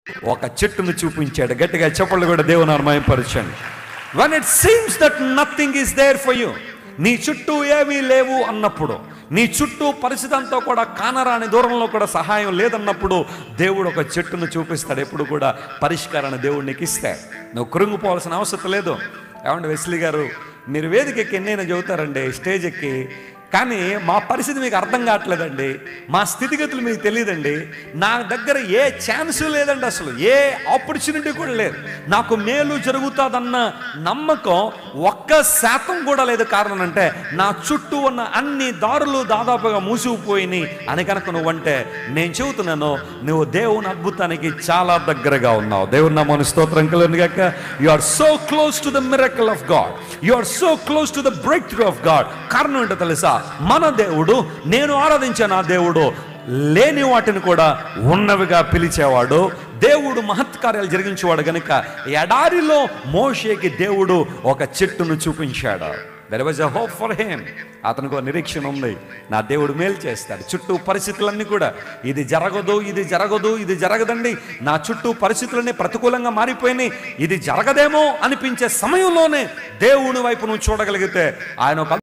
ఒక చెట్టును చూపించాడు గట్టిగా చెప్పలు కూడా దేవుని అర్మయపరచండి one it seems that nothing is there for you నీ చుట్టూ ఏమీ లేవు అన్నప్పుడు నీ చుట్టూ పరిస్థితి అంతా కూడా కానరాని దూరంలో కూడా సహాయం లేదన్నప్పుడు దేవుడు ఒక చెట్టును చూపిస్తాడు ఎప్పుడు కూడా పరిష్కారాన్ని దేవుడు నీకు ఇస్తే నువ్వు కృంగిపోవాల్సిన అవసరం లేదు ఏమండి వెస్లీ గారు మీరు వేదిక ఎక్కి ఎన్నైనా చెబుతారండి స్టేజ్ ఎక్కి కానీ మా పరిస్థితి మీకు అర్థం కావట్లేదండి మా స్థితిగతులు మీకు తెలియదండి నా దగ్గర ఏ ఛాన్స్ లేదండి అసలు ఏ ఆపర్చునిటీ కూడా లేదు నాకు మేలు జరుగుతుందన్న నమ్మకం ఒక్క శాతం కూడా లేదు కారణం అంటే నా చుట్టూ ఉన్న అన్ని దారులు దాదాపుగా మూసిపోయినాయి అని కనుక నువ్వంటే నేను చెబుతున్నాను నువ్వు దేవుని అద్భుతానికి చాలా దగ్గరగా ఉన్నావు దేవుని నా మన స్తోత్రం కలను గాక you are so close to the miracle of God you are so close to the breakthrough of God కారణం ఏంటో తెలుసా మన దేవుడు నేను ఆరాధించే నా దేవుడు లేని వాటిని కూడా ఉన్నవిగా పిలిచేవాడు దేవుడు మహత్కార్యాలు జరిగించేవాడు గనుక ఎడారిలో మోషేకి దేవుడు ఒక చెట్టును చూపించాడు there was a hope for him అతనికి ఒక నిరీక్షణ ఉంది నా దేవుడు మేలు చేస్తాడు చుట్టూ పరిస్థితులన్నీ కూడా ఇది జరగదు ఇది జరగదు ఇది జరగదండి నా చుట్టూ పరిస్థితులన్నీ ప్రతికూలంగా మారిపోయినాయి ఇది జరగదేమో అనిపించే సమయంలోనే దేవుని వైపు నువ్వు చూడగలిగితే ఆయన ఒక